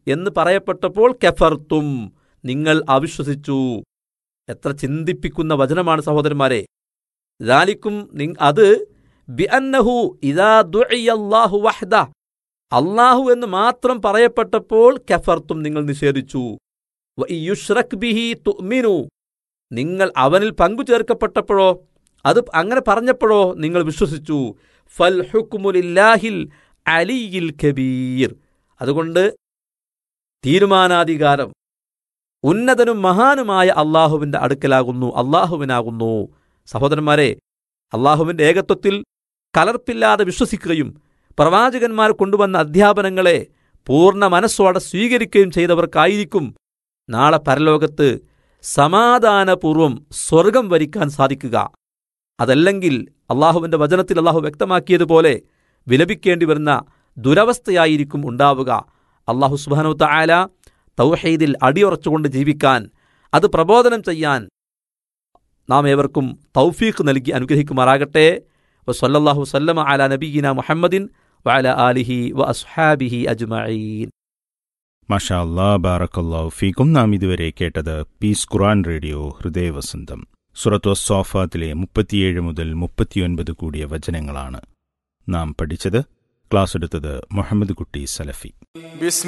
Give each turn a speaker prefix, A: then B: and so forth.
A: എന്ന് പറയപ്പെട്ടപ്പോൾ കെഫർത്തും നിങ്ങൾ അവിശ്വസിച്ചു എത്ര ചിന്തിപ്പിക്കുന്ന വചനമാണ് സഹോദരന്മാരെ ദാലിക്കും അത് ബിഅന്നഹു ഇദാ ദുഇയല്ലാഹു വഹ്ദ അള്ളാഹു എന്ന് മാത്രം പറയപ്പെട്ടപ്പോൾ കഫർത്തും നിങ്ങൾ നിഷേധിച്ചു വ ഇയുഷ്റക് ബിഹി തുഅ്മിനു നിങ്ങൾ അവനിൽ പങ്കു ചേർക്കപ്പെട്ടപ്പോഴോ അത് അങ്ങനെ പറഞ്ഞപ്പോഴോ നിങ്ങൾ വിശ്വസിച്ചു ഫൽ ഹുക്മുലില്ലാഹിൽ അലിയിൽ കബീർ അതുകൊണ്ട് തീരുമാനാധികാരം ഉന്നതനും മഹാനുമായ അള്ളാഹുവിന്റെ അടുക്കലാകുന്നു അള്ളാഹുവിനാകുന്നു സഹോദരന്മാരെ അള്ളാഹുവിന്റെ ഏകത്വത്തിൽ കലർപ്പില്ലാതെ വിശ്വസിക്കുകയും പ്രവാചകന്മാർ കൊണ്ടുവന്ന അധ്യാപനങ്ങളെ പൂർണ്ണ മനസ്സോടെ സ്വീകരിക്കുകയും ചെയ്തവർക്കായിരിക്കും നാളെ പരലോകത്ത് സമാധാനപൂർവം സ്വർഗം വരിക്കാൻ സാധിക്കുക അതല്ലെങ്കിൽ അള്ളാഹുവിന്റെ വചനത്തിൽ അള്ളാഹു വ്യക്തമാക്കിയതുപോലെ വിലപിക്കേണ്ടി വരുന്ന ദുരവസ്ഥയായിരിക്കും ഉണ്ടാവുക അള്ളാഹു സുബാനു തായാല തൗഹീദിൽ അടിയുറച്ചുകൊണ്ട് ജീവിക്കാൻ അത് പ്രബോധനം ചെയ്യാൻ നാം ഏവർക്കും തൗഫീഖ് നൽകി അനുഗ്രഹിക്കുമാറാകട്ടെ വസല്ലല്ലാഹു സല്ലമ അല നബീന മുഹമ്മദിൻ വഅല ആലിഹി വ അസ്ഹാബിഹി അജ്മഈൻ
B: മഷാ അല്ലാ ബാറക്കല്ലാഹു ഫീക്കും നാം ഇതുവരെ കേട്ടത് പീസ് ഖുറാൻ റേഡിയോ ഹൃദയവസന്തം സുറത്തു സോഫാത്തിലെ മുപ്പത്തിയേഴ് മുതൽ മുപ്പത്തിയൊൻപത് കൂടിയ വചനങ്ങളാണ് നാം പഠിച്ചത് ക്ലാസ് എടുത്തത് മുഹമ്മദ് കുട്ടി സലഫി
C: بسم